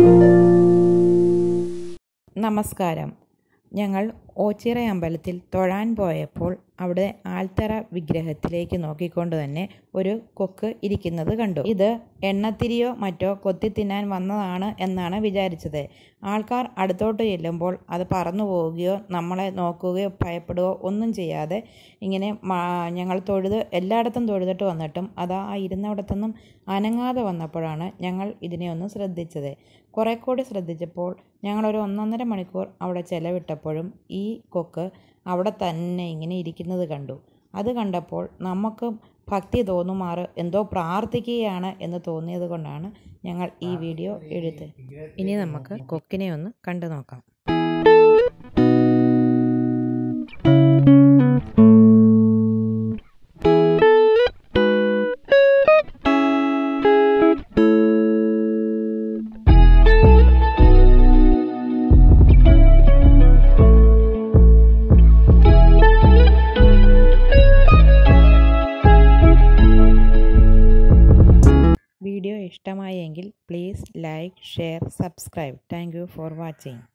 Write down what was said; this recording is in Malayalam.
നമസ്കാരം ഞങ്ങൾ ഓച്ചിറ അമ്പലത്തിൽ തൊഴാൻ പോയപ്പോൾ അവിടെ ആൽത്തറ വിഗ്രഹത്തിലേക്ക് നോക്കിക്കൊണ്ട് തന്നെ ഒരു കൊക്ക് ഇരിക്കുന്നത് കണ്ടു ഇത് എണ്ണത്തിരിയോ മറ്റോ കൊത്തി തിന്നാൻ വന്നതാണ് എന്നാണ് വിചാരിച്ചത് ആൾക്കാർ അടുത്തോട്ട് ചെല്ലുമ്പോൾ അത് പറന്നു പോവുകയോ നമ്മളെ നോക്കുകയോ ഭയപ്പെടുകയോ ഒന്നും ചെയ്യാതെ ഇങ്ങനെ മാ- ഞങ്ങൾ തൊഴുത് എല്ലായിടത്തും തൊഴുതിട്ട് വന്നിട്ടും അത് ആ ഇരുന്നിടത്തുനിന്നും അനങ്ങാതെ വന്നപ്പോഴാണ് ഞങ്ങൾ ഇതിനെ ഒന്ന് ശ്രദ്ധിച്ചത് കുറെ കൂടി ശ്രദ്ധിച്ചപ്പോൾ ഞങ്ങളൊരു ഒന്നൊന്നര മണിക്കൂർ അവിടെ ചെലവിട്ടപ്പോഴും ഈ കൊക്ക് അവിടെ തന്നെ ഇങ്ങനെ ഇരിക്കുന്നത് കണ്ടു അത് കണ്ടപ്പോൾ നമുക്ക് ഭക്തി തോന്നുമാറ് എന്തോ പ്രാർത്ഥിക്കുകയാണ് എന്ന് തോന്നിയത് കൊണ്ടാണ് ഞങ്ങൾ ഈ വീഡിയോ എഴുത്ത് ഇനി നമുക്ക് കൊക്കിനെ ഒന്ന് കണ്ടു നോക്കാം വീഡിയോ ഇഷ്ടമായെങ്കിൽ please like share subscribe thank you for watching